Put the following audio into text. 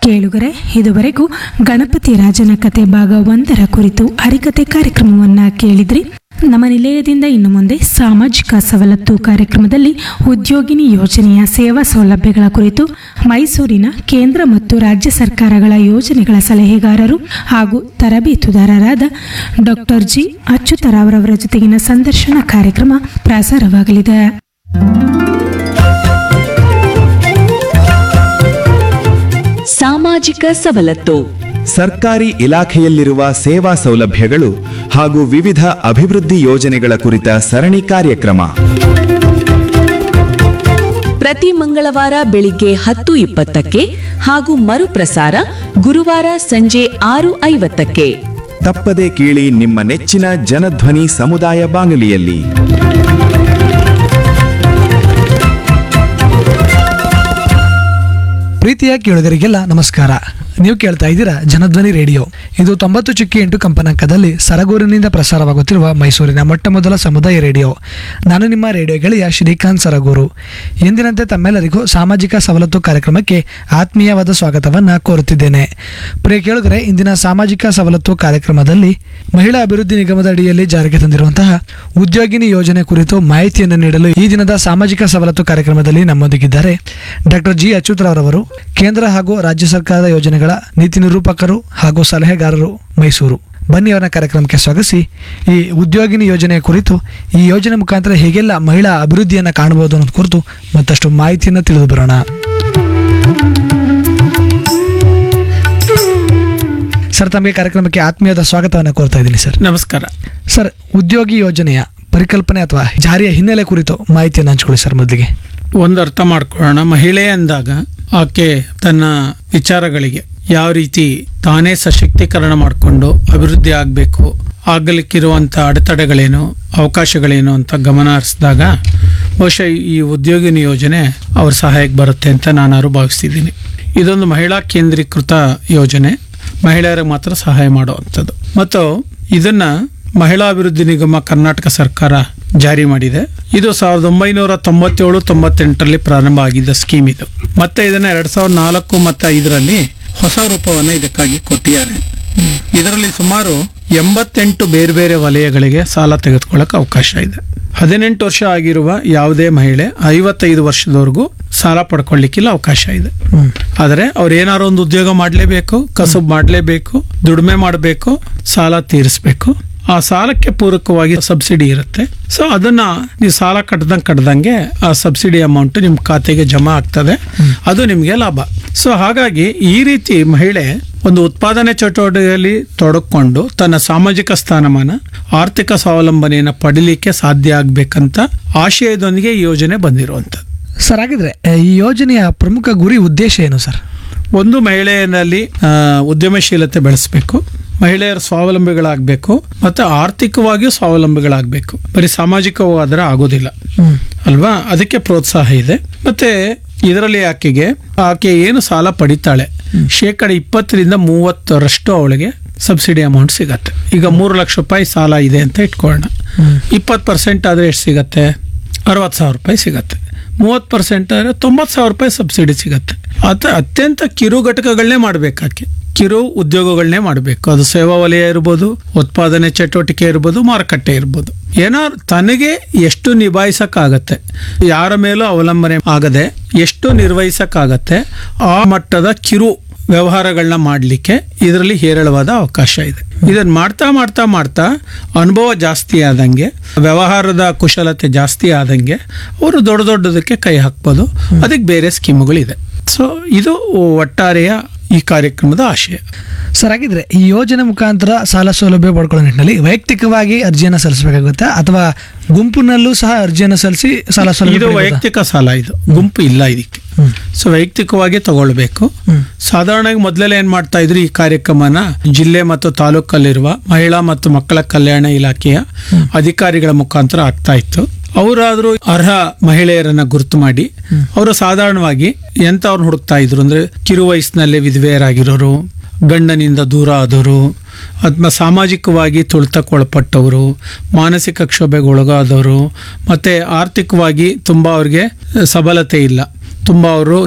ಕೇಳುಗರೆ ಇದುವರೆಗೂ ಗಣಪತಿ ರಾಜನ ಕತೆ ಭಾಗ ಒಂದರ ಕುರಿತು ಹರಿಕತೆ ಕಾರ್ಯಕ್ರಮವನ್ನ ಕೇಳಿದ್ರಿ ನಮ್ಮ ನಿಲಯದಿಂದ ಇನ್ನು ಮುಂದೆ ಸಾಮಾಜಿಕ ಸವಲತ್ತು ಕಾರ್ಯಕ್ರಮದಲ್ಲಿ ಉದ್ಯೋಗಿನಿ ಯೋಜನೆಯ ಸೇವಾ ಸೌಲಭ್ಯಗಳ ಕುರಿತು ಮೈಸೂರಿನ ಕೇಂದ್ರ ಮತ್ತು ರಾಜ್ಯ ಸರ್ಕಾರಗಳ ಯೋಜನೆಗಳ ಸಲಹೆಗಾರರು ಹಾಗೂ ತರಬೇತುದಾರರಾದ ಡಾಕ್ಟರ್ ಜಿ ಅಚ್ಯುತರಾವ್ರವರ ಜೊತೆಗಿನ ಸಂದರ್ಶನ ಕಾರ್ಯಕ್ರಮ ಪ್ರಸಾರವಾಗಲಿದೆ ಸಾಮಾಜಿಕ ಸವಲತ್ತು ಸರ್ಕಾರಿ ಇಲಾಖೆಯಲ್ಲಿರುವ ಸೇವಾ ಸೌಲಭ್ಯಗಳು ಹಾಗೂ ವಿವಿಧ ಅಭಿವೃದ್ಧಿ ಯೋಜನೆಗಳ ಕುರಿತ ಸರಣಿ ಕಾರ್ಯಕ್ರಮ ಪ್ರತಿ ಮಂಗಳವಾರ ಬೆಳಿಗ್ಗೆ ಹತ್ತು ಇಪ್ಪತ್ತಕ್ಕೆ ಹಾಗೂ ಮರುಪ್ರಸಾರ ಗುರುವಾರ ಸಂಜೆ ಆರು ಐವತ್ತಕ್ಕೆ ತಪ್ಪದೆ ಕೇಳಿ ನಿಮ್ಮ ನೆಚ್ಚಿನ ಜನಧ್ವನಿ ಸಮುದಾಯ ಬಾನುಲಿಯಲ್ಲಿ ಪ್ರೀತಿಯ ಕೇಳುಗರಿಗೆಲ್ಲ ನಮಸ್ಕಾರ ನೀವು ಕೇಳ್ತಾ ಇದ್ದೀರಾ ಜನಧ್ವನಿ ರೇಡಿಯೋ ಇದು ತೊಂಬತ್ತು ಚುಕ್ಕಿ ಎಂಟು ಕಂಪನಾಂಕದಲ್ಲಿ ಸರಗೂರಿನಿಂದ ಪ್ರಸಾರವಾಗುತ್ತಿರುವ ಮೈಸೂರಿನ ಮೊಟ್ಟ ಮೊದಲ ಸಮುದಾಯ ರೇಡಿಯೋ ನಾನು ನಿಮ್ಮ ರೇಡಿಯೋ ಗೆಳೆಯ ಶ್ರೀಕಾಂತ್ ಸರಗೂರು ಎಂದಿನಂತೆ ತಮ್ಮೆಲ್ಲರಿಗೂ ಸಾಮಾಜಿಕ ಸವಲತ್ತು ಕಾರ್ಯಕ್ರಮಕ್ಕೆ ಆತ್ಮೀಯವಾದ ಸ್ವಾಗತವನ್ನು ಕೋರುತ್ತಿದ್ದೇನೆ ಪ್ರಿಯ ಕೇಳಿದರೆ ಇಂದಿನ ಸಾಮಾಜಿಕ ಸವಲತ್ತು ಕಾರ್ಯಕ್ರಮದಲ್ಲಿ ಮಹಿಳಾ ಅಭಿವೃದ್ಧಿ ನಿಗಮದ ಅಡಿಯಲ್ಲಿ ಜಾರಿಗೆ ತಂದಿರುವಂತಹ ಉದ್ಯೋಗಿನಿ ಯೋಜನೆ ಕುರಿತು ಮಾಹಿತಿಯನ್ನು ನೀಡಲು ಈ ದಿನದ ಸಾಮಾಜಿಕ ಸವಲತ್ತು ಕಾರ್ಯಕ್ರಮದಲ್ಲಿ ನಮ್ಮೊಂದಿಗಿದ್ದಾರೆ ಡಾಕ್ಟರ್ ಜಿ ಅಚ್ಯುತರವರು ಕೇಂದ್ರ ಹಾಗೂ ರಾಜ್ಯ ಸರ್ಕಾರದ ಯೋಜನೆಗಳ ನೀತಿ ನಿರೂಪಕರು ಹಾಗೂ ಸಲಹೆಗಾರರು ಮೈಸೂರು ಬನ್ನಿ ಅವರ ಕಾರ್ಯಕ್ರಮಕ್ಕೆ ಸ್ವಾಗತಿಸಿ ಈ ಉದ್ಯೋಗಿನಿ ಯೋಜನೆಯ ಕುರಿತು ಈ ಯೋಜನೆ ಮುಖಾಂತರ ಹೇಗೆಲ್ಲ ಮಹಿಳಾ ಅಭಿವೃದ್ಧಿಯನ್ನು ಕಾಣಬಹುದು ಅನ್ನೋದು ಕುರಿತು ಮತ್ತಷ್ಟು ಮಾಹಿತಿಯನ್ನು ತಿಳಿದು ಬರೋಣ ಸರ್ ತಮಗೆ ಕಾರ್ಯಕ್ರಮಕ್ಕೆ ಆತ್ಮೀಯದ ಸ್ವಾಗತವನ್ನು ಕೋರ್ತಾ ಇದ್ದೀನಿ ಸರ್ ನಮಸ್ಕಾರ ಸರ್ ಉದ್ಯೋಗಿ ಯೋಜನೆಯ ಪರಿಕಲ್ಪನೆ ಅಥವಾ ಜಾರಿಯ ಹಿನ್ನೆಲೆ ಕುರಿತು ಮಾಹಿತಿಯನ್ನು ಹಂಚ್ಕೊಳ್ಳಿ ಸರ್ ಮೊದಲಿಗೆ ಒಂದು ಅರ್ಥ ಮಾಡ್ಕೊಳ್ಳೋಣ ಮಹಿಳೆ ಅಂದಾಗ ಆಕೆ ತನ್ನ ವಿಚಾರಗಳಿಗೆ ಯಾವ ರೀತಿ ತಾನೇ ಸಶಕ್ತೀಕರಣ ಮಾಡಿಕೊಂಡು ಅಭಿವೃದ್ಧಿ ಆಗಬೇಕು ಆಗಲಿಕ್ಕಿರುವಂಥ ಅಡೆತಡೆಗಳೇನು ಅವಕಾಶಗಳೇನು ಅಂತ ಗಮನ ಹರಿಸಿದಾಗ ಬಹುಶಃ ಈ ಉದ್ಯೋಗಿನಿ ಯೋಜನೆ ಅವ್ರ ಸಹಾಯಕ್ಕೆ ಬರುತ್ತೆ ಅಂತ ನಾನು ಭಾವಿಸ್ತಿದ್ದೀನಿ ಇದೊಂದು ಮಹಿಳಾ ಕೇಂದ್ರೀಕೃತ ಯೋಜನೆ ಮಹಿಳೆಯರಿಗೆ ಮಾತ್ರ ಸಹಾಯ ಮಾಡುವಂಥದ್ದು ಮತ್ತು ಇದನ್ನ ಮಹಿಳಾ ಅಭಿವೃದ್ಧಿ ನಿಗಮ ಕರ್ನಾಟಕ ಸರ್ಕಾರ ಜಾರಿ ಮಾಡಿದೆ ಇದು ಸಾವಿರದ ಒಂಬೈನೂರ ತೊಂಬತ್ತೇಳು ತೊಂಬತ್ತೆಂಟರಲ್ಲಿ ಪ್ರಾರಂಭ ಆಗಿದ್ದ ಸ್ಕೀಮ್ ಇದು ಮತ್ತೆ ಇದನ್ನ ಎರಡ್ ಸಾವಿರದ ನಾಲ್ಕು ಮತ್ತು ಐದರಲ್ಲಿ ಹೊಸ ರೂಪವನ್ನು ಇದಕ್ಕಾಗಿ ಕೊಟ್ಟಿದ್ದಾರೆ ಇದರಲ್ಲಿ ಸುಮಾರು ಎಂಬತ್ತೆಂಟು ಬೇರೆ ಬೇರೆ ವಲಯಗಳಿಗೆ ಸಾಲ ತೆಗೆದುಕೊಳ್ಳಕ್ಕೆ ಅವಕಾಶ ಇದೆ ಹದಿನೆಂಟು ವರ್ಷ ಆಗಿರುವ ಯಾವುದೇ ಮಹಿಳೆ ಐವತ್ತೈದು ವರ್ಷದವರೆಗೂ ಸಾಲ ಪಡ್ಕೊಳ್ಳಿಕ್ಕಿಲ್ಲ ಅವಕಾಶ ಇದೆ ಆದರೆ ಅವ್ರು ಏನಾದ್ರು ಒಂದು ಉದ್ಯೋಗ ಮಾಡಲೇಬೇಕು ಕಸುಬು ಮಾಡಲೇಬೇಕು ದುಡಿಮೆ ಮಾಡಬೇಕು ಸಾಲ ತೀರಿಸಬೇಕು ಆ ಸಾಲಕ್ಕೆ ಪೂರಕವಾಗಿ ಸಬ್ಸಿಡಿ ಇರುತ್ತೆ ಸೊ ಅದನ್ನ ನೀವು ಸಾಲ ಕಟ್ಟದಂಗೆ ಕಟ್ಟದಂಗೆ ಆ ಸಬ್ಸಿಡಿ ಅಮೌಂಟ್ ನಿಮ್ಮ ಖಾತೆಗೆ ಜಮಾ ಆಗ್ತದೆ ಅದು ನಿಮಗೆ ಲಾಭ ಸೊ ಹಾಗಾಗಿ ಈ ರೀತಿ ಮಹಿಳೆ ಒಂದು ಉತ್ಪಾದನೆ ಚಟುವಟಿಕೆಯಲ್ಲಿ ತೊಡಕೊಂಡು ತನ್ನ ಸಾಮಾಜಿಕ ಸ್ಥಾನಮಾನ ಆರ್ಥಿಕ ಸ್ವಾವಲಂಬನೆಯನ್ನು ಪಡಿಲಿಕ್ಕೆ ಸಾಧ್ಯ ಆಗ್ಬೇಕಂತ ಆಶಯದೊಂದಿಗೆ ಈ ಯೋಜನೆ ಬಂದಿರುವಂಥದ್ದು ಸರ್ ಹಾಗಿದ್ರೆ ಆ, ಈ ಯೋಜನೆಯ ಪ್ರಮುಖ ಗುರಿ ಉದ್ದೇಶ ಏನು ಸರ್ ಒಂದು ಮಹಿಳೆಯಲ್ಲಿ ಆ, ಉದ್ಯಮಶೀಲತೆ ಬೆಳೆಸಬೇಕು ಮಹಿಳೆಯರು ಸ್ವಾವಲಂಬಿಗಳಾಗಬೇಕು ಮತ್ತು ಆರ್ಥಿಕವಾಗಿಯೂ ಸ್ವಾವಲಂಬಿಗಳಾಗಬೇಕು ಬರೀ ಸಾಮಾಜಿಕವಾದರೆ ಆಗೋದಿಲ್ಲ ಅಲ್ವಾ ಅದಕ್ಕೆ ಪ್ರೋತ್ಸಾಹ ಇದೆ ಮತ್ತೆ ಇದರಲ್ಲಿ ಆಕೆಗೆ ಆಕೆ ಏನು ಸಾಲ ಪಡಿತಾಳೆ ಶೇಕಡ ಇಪ್ಪತ್ತರಿಂದ ಮೂವತ್ತರಷ್ಟು ಅವಳಿಗೆ ಸಬ್ಸಿಡಿ ಅಮೌಂಟ್ ಸಿಗತ್ತೆ ಈಗ ಮೂರು ಲಕ್ಷ ರೂಪಾಯಿ ಸಾಲ ಇದೆ ಅಂತ ಇಟ್ಕೊಳ್ಳೋಣ ಇಪ್ಪತ್ತು ಪರ್ಸೆಂಟ್ ಆದರೆ ಎಷ್ಟು ಸಿಗತ್ತೆ ಅರವತ್ತು ಸಾವಿರ ರೂಪಾಯಿ ಸಿಗತ್ತೆ ಮೂವತ್ತು ಪರ್ಸೆಂಟ್ ಆದರೆ ತೊಂಬತ್ತು ಸಾವಿರ ರೂಪಾಯಿ ಸಬ್ಸಿಡಿ ಸಿಗತ್ತೆ ಅತ ಅತ್ಯಂತ ಕಿರು ಘಟಕಗಳನ್ನೇ ಮಾಡಬೇಕಾಕೆ ಕಿರು ಉದ್ಯೋಗಗಳನ್ನೇ ಮಾಡಬೇಕು ಅದು ಸೇವಾ ವಲಯ ಇರ್ಬೋದು ಉತ್ಪಾದನೆ ಚಟುವಟಿಕೆ ಇರ್ಬೋದು ಮಾರುಕಟ್ಟೆ ಇರ್ಬೋದು ಏನಾದ್ರು ತನಗೆ ಎಷ್ಟು ನಿಭಾಯಿಸಕ್ಕಾಗತ್ತೆ ಯಾರ ಮೇಲೂ ಅವಲಂಬನೆ ಆಗದೆ ಎಷ್ಟು ನಿರ್ವಹಿಸಕ್ಕಾಗತ್ತೆ ಆ ಮಟ್ಟದ ಕಿರು ವ್ಯವಹಾರಗಳನ್ನ ಮಾಡಲಿಕ್ಕೆ ಇದರಲ್ಲಿ ಹೇರಳವಾದ ಅವಕಾಶ ಇದೆ ಇದನ್ನ ಮಾಡ್ತಾ ಮಾಡ್ತಾ ಮಾಡ್ತಾ ಅನುಭವ ಜಾಸ್ತಿ ಆದಂಗೆ ವ್ಯವಹಾರದ ಕುಶಲತೆ ಜಾಸ್ತಿ ಆದಂಗೆ ಅವರು ದೊಡ್ಡ ದೊಡ್ಡದಕ್ಕೆ ಕೈ ಹಾಕ್ಬೋದು ಅದಕ್ಕೆ ಬೇರೆ ಸ್ಕೀಮುಗಳಿದೆ ಸೊ ಇದು ಒಟ್ಟಾರೆಯ ಈ ಕಾರ್ಯಕ್ರಮದ ಆಶಯ ಸರ್ ಹಾಗಿದ್ರೆ ಈ ಯೋಜನೆ ಮುಖಾಂತರ ಸಾಲ ಸೌಲಭ್ಯ ಪಡ್ಕೊಳ್ಳೋ ನಿಟ್ಟಿನಲ್ಲಿ ವೈಯಕ್ತಿಕವಾಗಿ ಅರ್ಜಿಯನ್ನು ಸಲ್ಲಿಸಬೇಕಾಗುತ್ತೆ ಅಥವಾ ಗುಂಪಿನಲ್ಲೂ ಸಹ ಅರ್ಜಿಯನ್ನು ಸಲ್ಲಿಸಿ ಸಾಲ ಸೌಲಭ್ಯ ಇದು ಪಡಿಬೋದಾ? ವೈಯಕ್ತಿಕ ಸಾಲ ಇದು ಗುಂಪು ಇಲ್ಲ ಇದಕ್ಕೆ ಸೊ ವೈಯಕ್ತಿಕವಾಗಿ ತಗೊಳ್ಬೇಕು ಸಾಧಾರಣವಾಗಿ ಮೊದಲೆಲ್ಲ ಏನ್ ಮಾಡ್ತಾ ಇದ್ರು ಈ ಕಾರ್ಯಕ್ರಮನ ಜಿಲ್ಲೆ ಮತ್ತು ತಾಲೂಕಲ್ಲಿರುವ ಮಹಿಳಾ ಮತ್ತು ಮಕ್ಕಳ ಕಲ್ಯಾಣ ಇಲಾಖೆಯ ಅಧಿಕಾರಿಗಳ ಮುಖಾಂತರ ಆಗ್ತಾ ಇತ್ತು ಅವರಾದ್ರೂ ಅರ್ಹ ಮಹಿಳೆಯರನ್ನ ಗುರುತು ಮಾಡಿ ಅವರು ಸಾಧಾರಣವಾಗಿ ಎಂತವ್ರನ್ನ ಹುಡುಕ್ತಾ ಇದ್ರು ಅಂದ್ರೆ ಕಿರು ವಯಸ್ಸಿನಲ್ಲೇ ವಿಧವೆಯರಾಗಿರೋರು ಗಂಡನಿಂದ ದೂರ ಆದವರು ಅಥವಾ ಸಾಮಾಜಿಕವಾಗಿ ತುಳಿತಕ್ಕೊಳಪಟ್ಟವರು ಮಾನಸಿಕ ಕ್ಷೋಭೆಗೆ ಒಳಗಾದವರು ಮತ್ತೆ ಆರ್ಥಿಕವಾಗಿ ತುಂಬಾ ಅವ್ರಿಗೆ ಸಬಲತೆ ಇಲ್ಲ ತುಂಬ ಅವರು